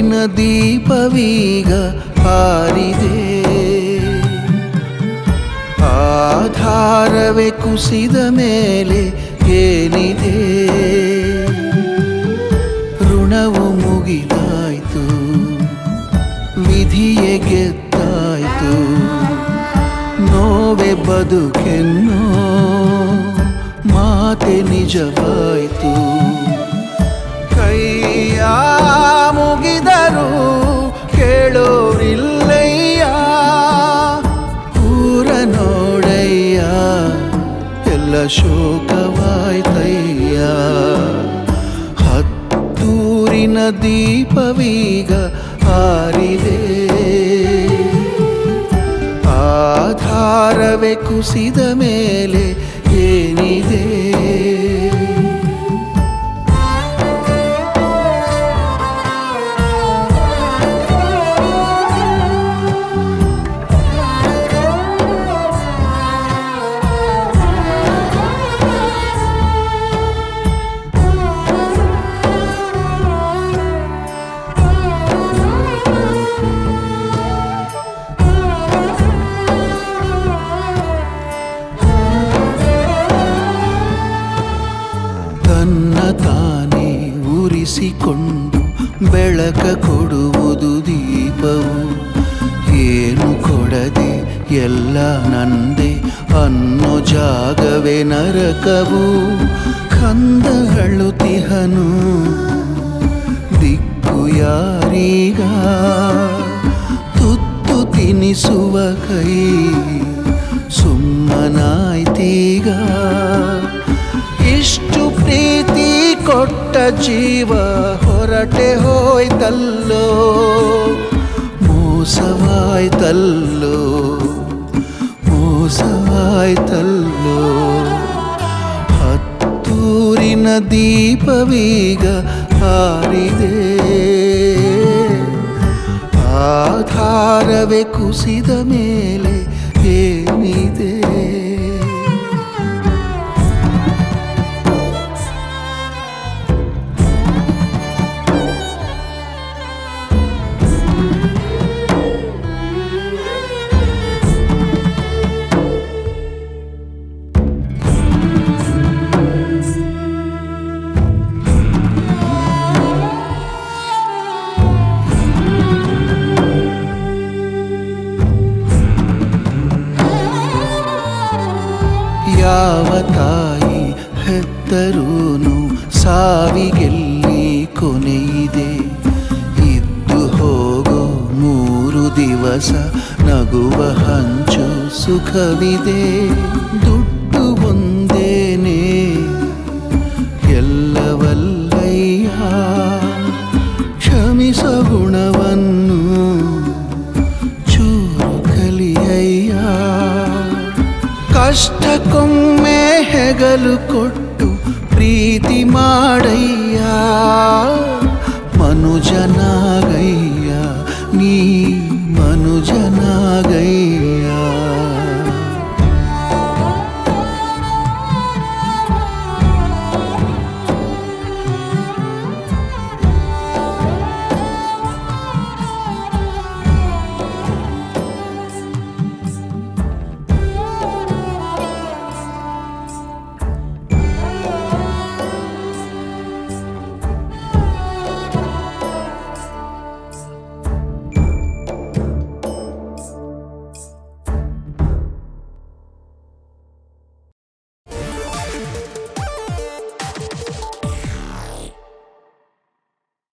ಹತ್ತೂರಿನ ದೀಪವೀಗ ಹಾರಿದೆ ಆಧಾರವೇ ಕುಸಿದ ಮೇಲೆ ಏನಿದೆ ಋಣವು ಮುಗಿದಾಯ್ತು ವಿಧಿಯೇ ಗೆದ್ದಾಯ್ತು ನೋವೆ ಬದುಕೆನ್ನೋ ಮಾತೆ ನಿಜವಾಯ್ತು ಕೈಯ ಮುಗಿದರು ಕೇಳೋರಿಲ್ಲಯ್ಯ ಊರ ನೋಡಯ್ಯ ಎಲ್ಲ ಶೋಕವಾಯ್ತಯ್ಯ ಹತ್ತೂರಿನ ದೀಪವೀಗ ಹಾರಿದೆ ಆಧಾರವೇ ಕುಸಿದ ಮೇಲೆ ಏನಿದೆ ತನ್ನ ತಾನೇ ಉರಿಸಿಕೊಂಡು ಬೆಳಕ ಕೊಡುವುದು ದೀಪವು ಏನು ಕೊಡದೆ ಎಲ್ಲ ನಂದೆ ಅನ್ನೋ ಜಾಗವೇ ನರಕವು ಕಂದ ಅಳುತಿಹನು ದಿಕ್ಕು ಯಾರೀಗ ತುತ್ತು ತಿನಿಸುವ ಕೈ ಸುಮ್ಮನಾಯ್ತೀಗ ಇಷ್ಟು ಪ್ರೀತಿ ಕೊಟ್ಟ ಜೀವ ಹೊರಟೆ ಹೋಯ್ತಲ್ಲೋ ಮೋಸವಾಯ್ತಲ್ಲೋ ಮೋಸವಾಯ್ತಲ್ಲೋ ಹತ್ತೂರಿನ ದೀಪವೀಗ ಹಾರಿದೆ ಆಧಾರವೇ ಕುಸಿದ ಮೇಲೆ ಏನಿದೆ ಯಾವ ತಾಯಿ ಹೆತ್ತರೂನು ಸಾವಿಗೆಲ್ಲಿ ಕೊನೆಯಿದೆ ಇದ್ದು ಹೋಗೋ ಮೂರು ದಿವಸ ನಗುವ ಹಂಚು ಸುಖವಿದೆ ದುಡ್ಡು ಒಂದೇನೆ ಎಲ್ಲವಲ್ಲಯ್ಯ ಕ್ಷಮಿಸ ಗುಣವನ್ನು ಚೂರು ಕಲಿಯಯ್ಯ ಕಷ್ಟಕ್ಕೊಮ್ಮೆ ಹೆಗಲು ಕೊಟ್ಟು ಪ್ರೀತಿ ಮಾಡಯ್ಯ ಮನುಜನಾಗಯ್ಯ ನೀ